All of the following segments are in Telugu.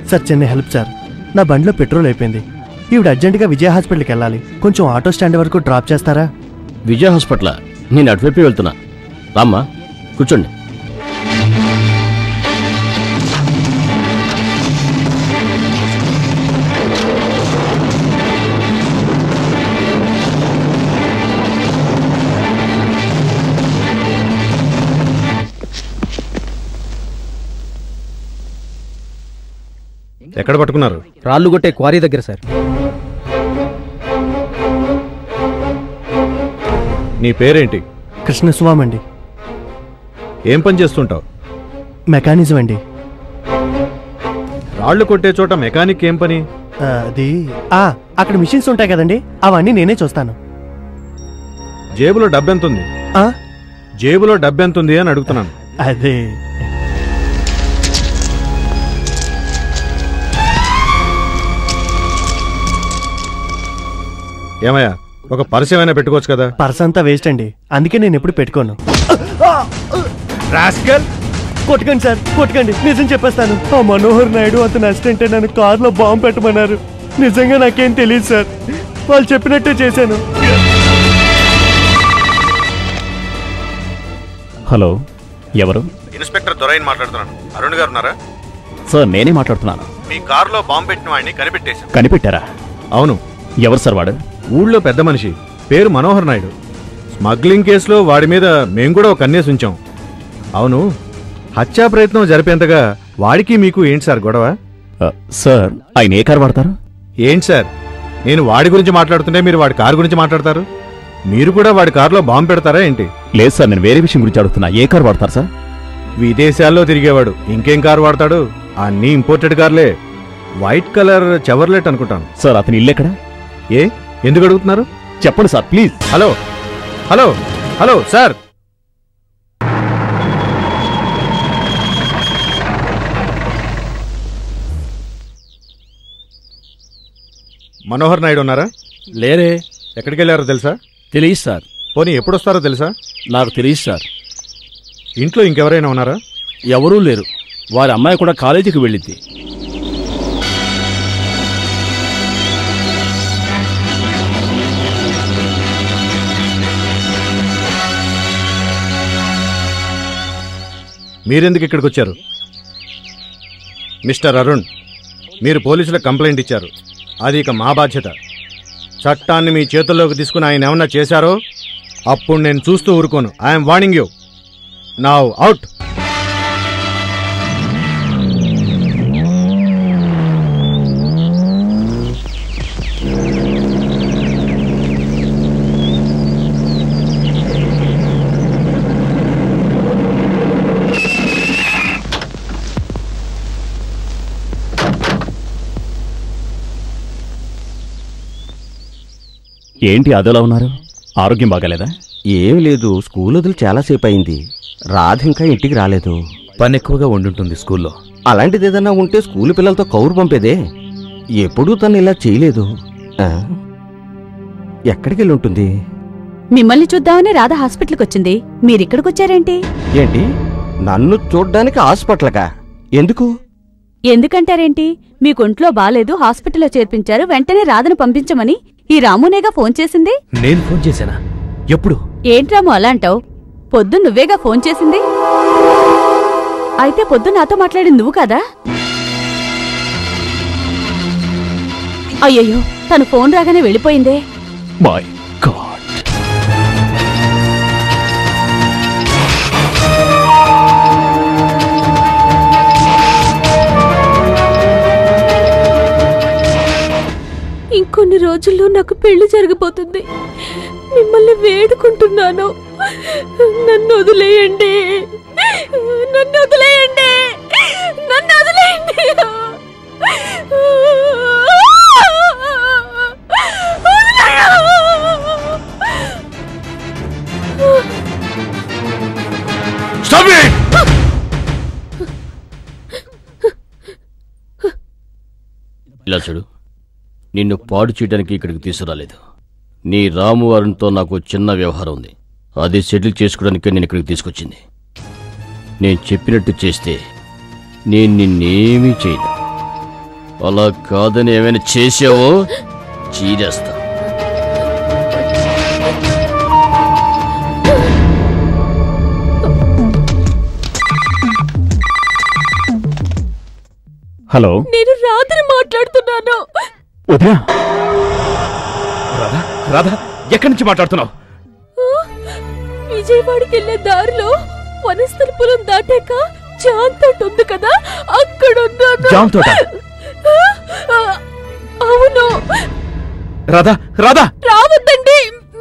సార్ చిన్న హెల్ప్ సార్ నా బండిలో పెట్రోల్ అయిపోయింది ఈవిడ అర్జెంటుగా విజయ హాస్పిటల్కి వెళ్ళాలి కొంచెం ఆటో స్టాండ్ వరకు డ్రాప్ చేస్తారా విజయ హాస్పిటల్ నేను అటువైపు వెళ్తున్నా రామ్మా కూర్చోండి ఎక్కడ పట్టుకున్నారు రాళ్ళు కొట్టే క్వారీ దగ్గర సార్ నీ పేరేంటి కృష్ణస్వామి అండి ఏం పని చేస్తుంటావు మెకానిజం అండి రాళ్లు కొట్టే చోట మెకానిక్ ఏం పని ఆ, అది ఆ, అక్కడ మిషన్స్ ఉంటాయి కదండి అవన్నీ నేనే చూస్తాను జేబులో డబ్బెంత ఉంది ఆ, జేబులో డబ్బెంత ఉంది అని అడుగుతున్నాను అదే ఏమయ్యా ఒక పర్స్ ఏమైనా పెట్టుకోవచ్చు కదా పర్స్ అంతా వేస్ట్ అండి అందుకే నేను ఎప్పుడు పెట్టుకోను రాస్కల్ కొట్టకండి సార్ కొట్టకండి నిజం చెప్పేస్తాను ఆ మనోహర్ నాయుడు అతని అసిస్టెంట్ నన్ను కార్లో బాంబు పెట్టమన్నారు నిజంగా నాకేం తెలియదు సార్ వాళ్ళు చెప్పినట్టే చేశాను హలో ఎవరు ఇన్స్పెక్టర్ దొరైన్ మాట్లాడుతున్నాను అరుణ్ గారు ఉన్నారా సార్ నేనే మాట్లాడుతున్నాను మీ కారులో బాంబు పెట్టిన వాడిని కనిపెట్టేశాం కనిపెట్టారా అవును ఎవరు సార్ వాడు ఊళ్ళో పెద్ద మనిషి పేరు మనోహర్ నాయుడు స్మగ్లింగ్ కేసులో వాడి మీద మేము కూడా ఒక కన్నేసి ఉంచాం అవును హత్యా ప్రయత్నం జరిపేంతగా వాడికి మీకు ఏంటి సార్ గొడవ ఆ, సార్ ఆయన ఏ కారు వాడతారు ఏంటి సార్ నేను వాడి గురించి మాట్లాడుతుంటే మీరు వాడి కారు గురించి మాట్లాడతారు మీరు కూడా వాడి కారులో బాంబు పెడతారా ఏంటి లేదు సార్ నేను వేరే విషయం గురించి అడుగుతున్నా ఏ కారు వాడతారు సార్ విదేశాల్లో తిరిగేవాడు ఇంకేం కారు వాడతాడు అన్ని ఇంపోర్టెడ్ కార్లే వైట్ కలర్ చెవర్లెట్ అనుకుంటాను సార్ అతని ఇల్లు ఎక్కడ ఏ ఎందుకు అడుగుతున్నారు చెప్పండి sir please hello hello hello sir Manohar Naidu ఉన్నారా లేరే ఎక్కడికి వెళ్ళారో తెలుసా తెలియదు సార్ పోనీ ఎప్పుడు వస్తారో తెలుసా నాకు తెలియదు సార్ ఇంట్లో ఇంకెవరైనా ఉన్నారా ఎవరూ లేరు వారి అమ్మాయి కూడా కాలేజీకి వెళ్ళింది మీరెందుకు ఇక్కడికి వచ్చారు మిస్టర్ అరుణ్ మీరు పోలీసులకు కంప్లైంట్ ఇచ్చారు అది ఇక మా బాధ్యత చట్టాన్ని మీ చేతుల్లోకి తీసుకుని ఆయన ఏమన్నా చేశారో అప్పుడు నేను చూస్తూ ఊరుకోను ఐఎమ్ వార్నింగ్ యూ నా అవుట్ ఏంటి అదోలా ఉన్నారు ఆరోగ్యం బాగాలేదా ఏం లేదు స్కూల్ వదిలి చాలాసేపు అయింది రాధ ఇంకా ఇంటికి రాలేదు పని ఎక్కువగా ఉండుంటుంది స్కూల్లో అలాంటిది ఏదన్నా ఉంటే స్కూల్ పిల్లలతో కౌరు పంపేదే ఎప్పుడూ తను ఇలా చేయలేదు ఆ? ఎక్కడికి వెళ్ళి ఉంటుంది మిమ్మల్ని చూద్దామని రాధ హాస్పిటల్కి వచ్చింది మీరిక్కడికి వచ్చారేంటి ఏంటి నన్ను చూడ్డానికి హాస్పిటల్కా ఎందుకు ఎందుకంటారేంటి మీకు ఒంట్లో బాలేదు హాస్పిటల్లో చేర్పించారు వెంటనే రాధను పంపించమని ఈ రామునేగా ఫోన్ చేసింది నేను ఫోన్ చేశానా ఎప్పుడు ఏంటి రాము అలా అంటావు పొద్దు నువ్వేగా ఫోన్ చేసింది అయితే పొద్దు నాతో మాట్లాడింది నువ్వు కదా అయ్యయ్యో తను ఫోన్ రాగానే వెళ్ళిపోయిందే మై గాడ్ ఇంకొన్ని రోజుల్లో నాకు పెళ్లి జరగబోతుంది మిమ్మల్ని వేడుకుంటున్నాను నన్ను వదిలేయండి నన్ను వదిలేయండి నన్ను వదిలేయండి ఇలా చూడు నిన్ను పాడు చేయడానికి ఇక్కడికి తీసుకురాలేదు నీ రాము అరుణ్తో నాకు చిన్న వ్యవహారం ఉంది అది సెటిల్ చేసుకోవడానికే నేను ఇక్కడికి తీసుకొచ్చింది నేను చెప్పినట్టు చేస్తే నేను నిన్నేమీ చేయను అలా కాదని ఏమైనా చేసావో చీరేస్తా హలో నేను రాత్రి మాట్లాడుతున్నాను వదినా రాధా రాధా ఎక్కడి నుంచి మాట్లాడుతున్నావు విజయవాడకి వెళ్లే దారిలో వనస్థలపురం దాటాక జాన్ తోట ఉంది కదా అక్కడ ఉన్నాను జామ్ తోట? ఆ, అవును రాధా రాధా రావద్దండి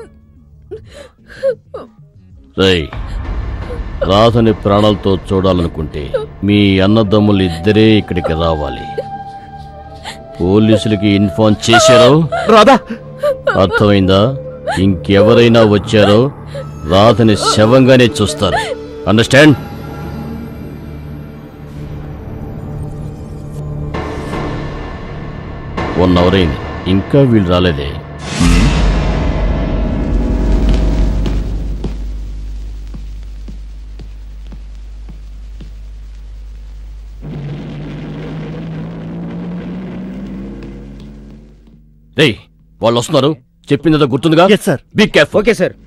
రేయ్ రాధని ప్రాణాలతో చూడాలనుకుంటే మీ అన్నదమ్ములు ఇద్దరే ఇక్కడికి రావాలి పోలీసులకి ఇన్ఫార్మ్ చేశారో రాధా అర్థమైందా ఇంకెవరైనా వచ్చారో రాధని శవంగానే చూస్తారు అండర్స్టాండ్ వన్ అవర్ అయింది ఇంకా వీళ్ళు రాలేదే రేయ్ వాళ్ళు వస్తున్నారు చెప్పిందో గుర్తుందిగా yes sir be careful okay sir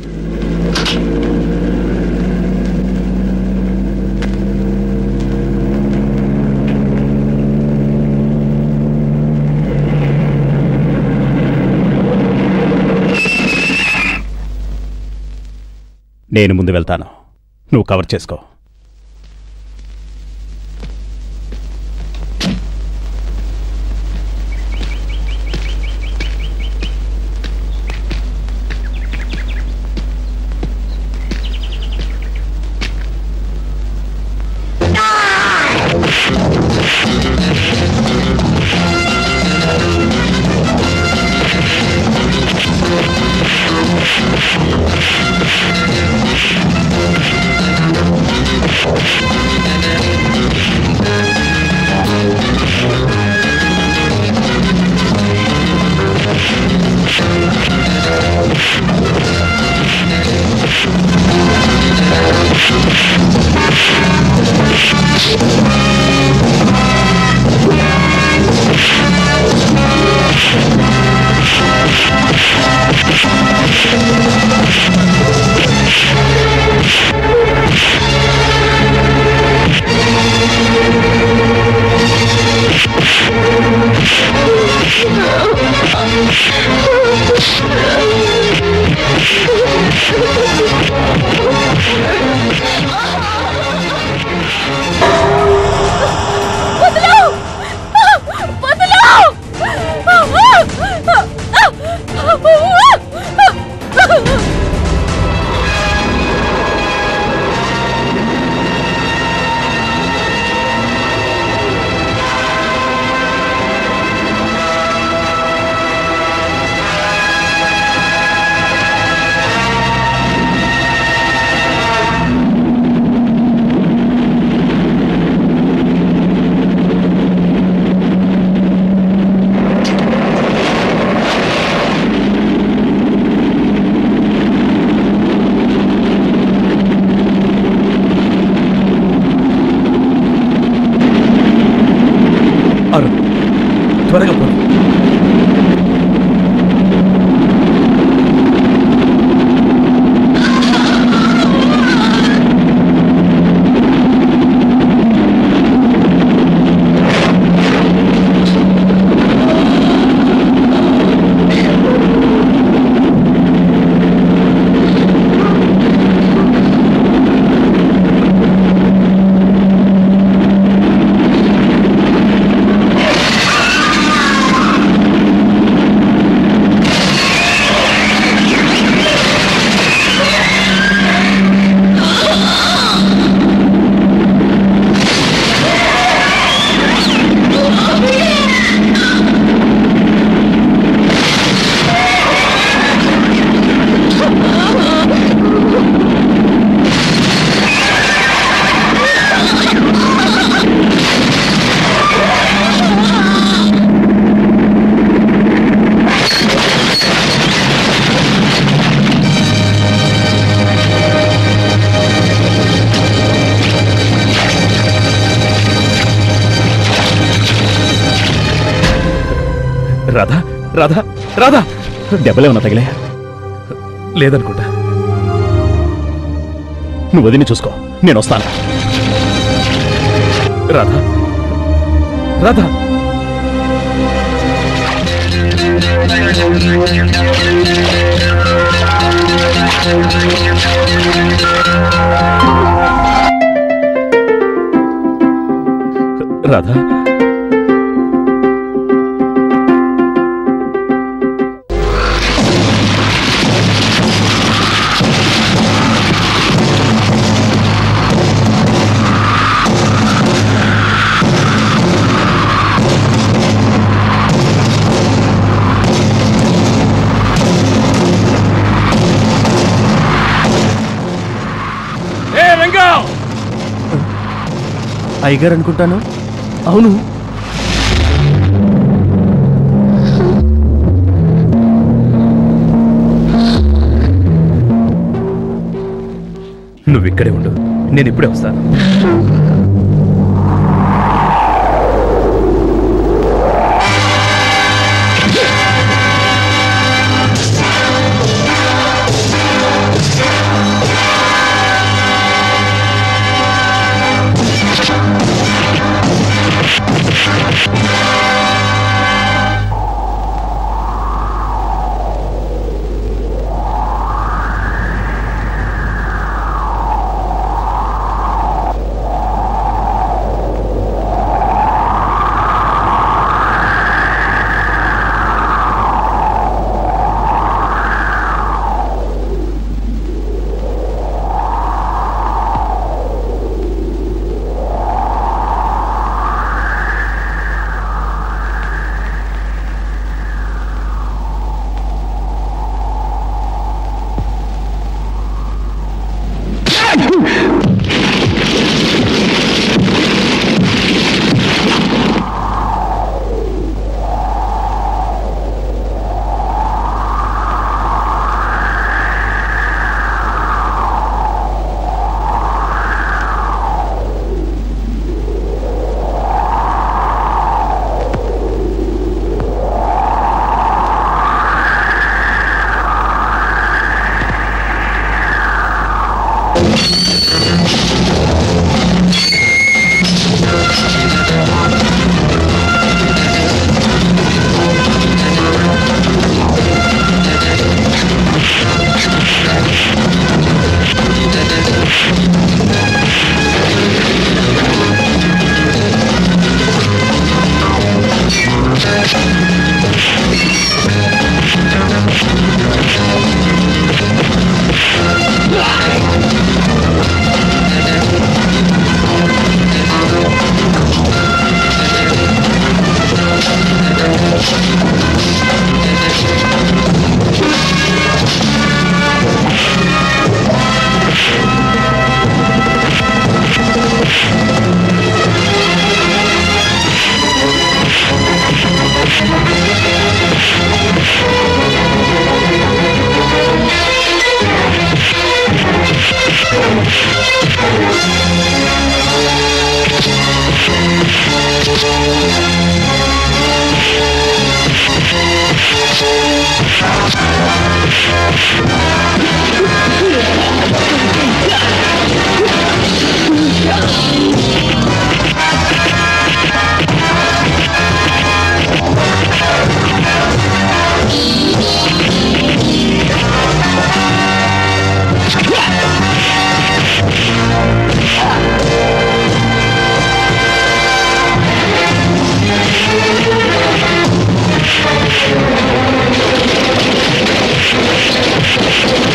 నేను ముందు వెళ్తాను నువ్వు కవర్ చేసుకో అరుణ్ త్వరగా పో ఆ రాధా రాధా రాధా దెబ్బలేమన్నా తగిలే లేదనుకుంటా నువ్వు వదిని చూసుకో నేను వస్తాను రాధా రాధా రాధా ఏ రంగా అయ్యగారు అనుకుంటాను అవును నువ్వు ఇక్కడే ఉండు నేను ఇప్పుడే వస్తాను ఆ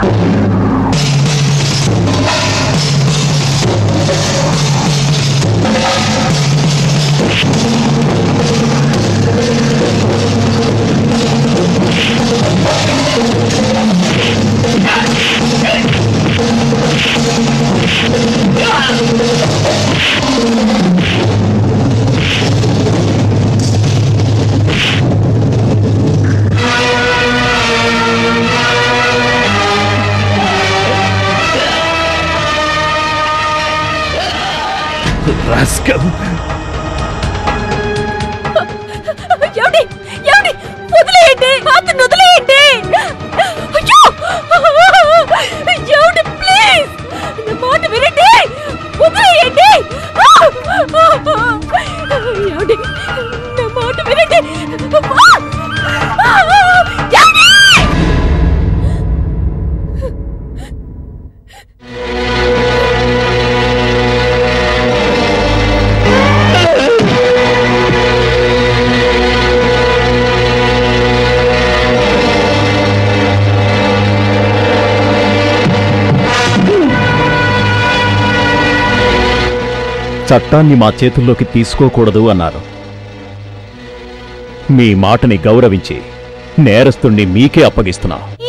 రాస్కల్ ఏమండి ఏమండి వదిలేయండి అతను వదిలేయండి అయ్యో ఏమండి ప్లీజ్ నా మాట వినండి వదిలేయండి ఏమండి నా మాట వినండి ఏమండి చట్టాన్ని మా చేతుల్లోకి తీసుకోకూడదు అన్నారు మీ మాటని గౌరవించి నేరస్తుణ్ణి మీకే అప్పగిస్తున్నా